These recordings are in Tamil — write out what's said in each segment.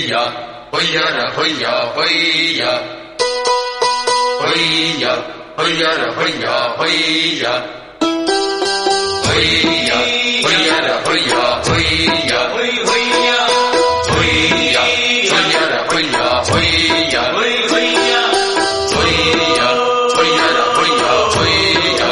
பொய்யா பொய்யர பொய்யா பொய்யா பொய்யா பொய்யர பொய்யா பொய்யா பொய்யா பொய்யர பொய்யா பொய்யா பொய் பொய்யா பொய்யா பொய்யர பொய்யா பொய்யா பொய் பொய்யா பொய்யா பொய்யர பொய்யா பொய்யா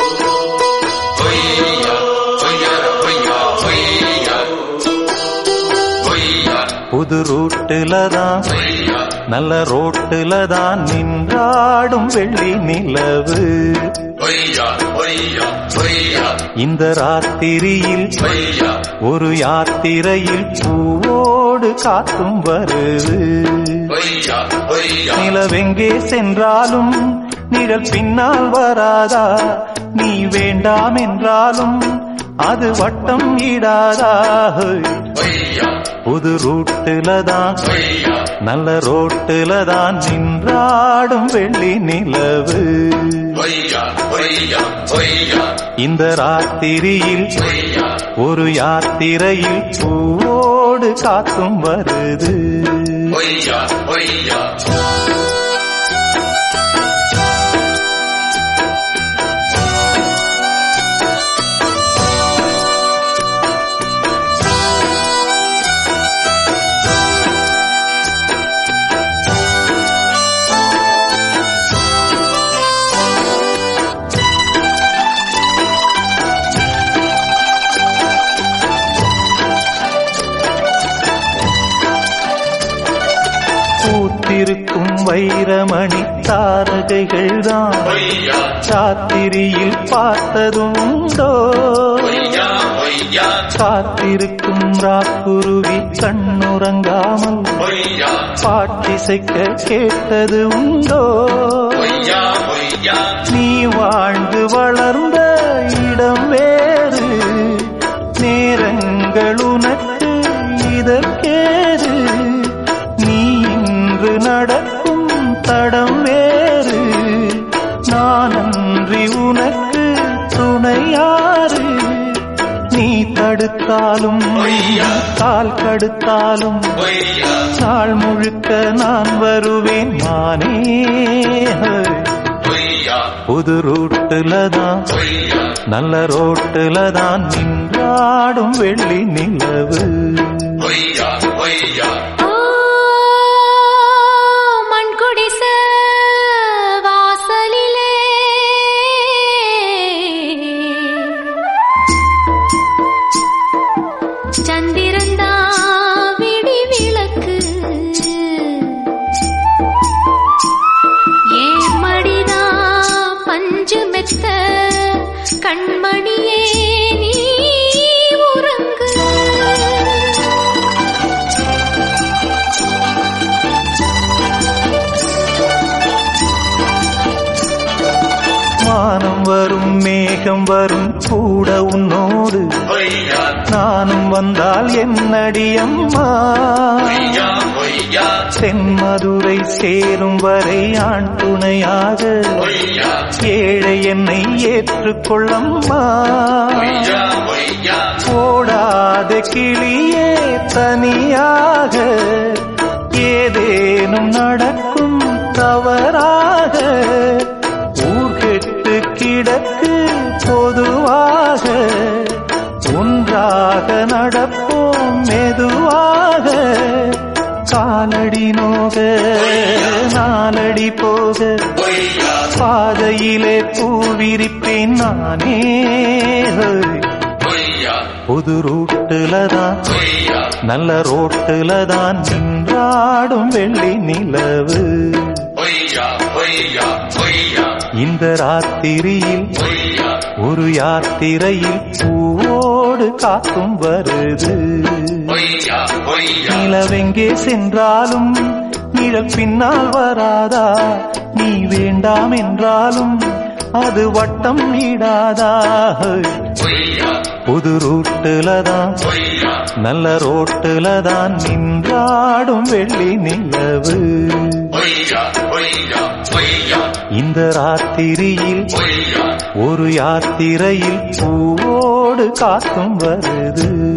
பொய்யா பொய்யர பொய்யா பொய்யா பொய்யா புது ரூட்டுல தான் பொய்யா நல்ல ரோட்டுல தான் நின்றாடும் வெள்ளி நிலவு பொய்யா பொய்யா பொய்யா இந்த ராத்திரியில் பொய்யா ஒரு யாத்திரையில் பூவோடு காத்தும் வருது பொய்யா பொய்யா நிலவெங்கே சென்றாலும் நிழல் பின்னால் வராதா நீ வேண்டாம் என்றாலும் அது வட்டம் இடாதா பொய்யா புது ரூட்டுல தான் பொய்யா நல்ல ரோட்டுல தான் நின்றாடும் வெள்ளி நிலவு பொய்யா பொய்யா பொய்யா இந்த ராத்திரியில் பொய்யா ஒரு யாத்திரையில் பூவோடு காத்தும் வருது பொய்யா பொய்யா பூத்திருக்கும் வைரமணி தாரகைகள் தான் பொய்யா சாத்திரியில் பார்த்ததும் உண்டோ பொய்யா பொய்யா காத்திருக்கும் ராக்குருவி கண்ணுறங்காமல் பொய்யா பாட்டிசைக்க கேட்டது உண்டோ பொய்யா பொய்யா நீ வாழ்ந்து வளர்ந்த இடம் வேறு நேரங்கள் உனக்கு இதற்கேது நீ இன்று நடக்கும் தடம் வேறு நான் அன்றி உனக்கு துணையாறு நீ தடுத்தாலும் கால் கடுத்தாலும் பொய்யா நாள் முழுக்க நான் வருவேன் நானே பொய்யா புது ரூட்டுல தான் பொய்யா நல்ல ரோட்டுல தான் நின்றாடும் வெள்ளி நிலவு பொய்யா பொய்யா ஆ, மண்குடிச வாசலிலே சந்திரந்தா விடி விளக்கு ஏன் மடிதா பஞ்சு மெத்த கண்மணியே நீ உறங்கு மானம் வரும் மேகம் வரும் கூட உன்னோடு பொய்யா நானும் வந்தால் என்னடி அம்மா பொய்யா பொய்யா தென்மதுரை சேரும் வரை ஆண் துணையாக பொய்யா ஏழை என்னை ஏற்றுக்கொள்ளம்மா பொய்யா பொய்யா ஓடாத கிளியே தனியாக ஏதேனும் நடக்கும் தவறாக ஊர்கெட்டு கிடக்கு பொதுவாக ஒன்றாக நடப்போம் மெதுவாக காலடி நோக நாலடி போக பொய்யா பாதையிலே பூவிரிப்பேன் நானே பொய்யா புது ரூட்டுல தான் பொய்யா நல்ல ரோட்டுல தான் நின்றாடும் வெள்ளி நிலவு பொய்யா பொய்யா பொய்யா இந்த ராத்திரியில் பொய்யா ஒரு யாத்திரையில் பூவோடு காத்தும் வருது பொய்யா பொய்யா நிலவெங்கே சென்றாலும் நிழல் பின்னால் வராதா நீ வேண்டாம் என்றாலும் அது வட்டம் இடாதா பொய்யா புது ரூட்டுல தான் பொய்யா நல்ல ரோட்டுல தான் நின்றாடும் வெள்ளி நிலவு பொய்யா பொய்யா பொய்யா இந்த ராத்திரியில் பொய்யா ஒரு யாத்திரையில் பூவோடு காத்தும் வருது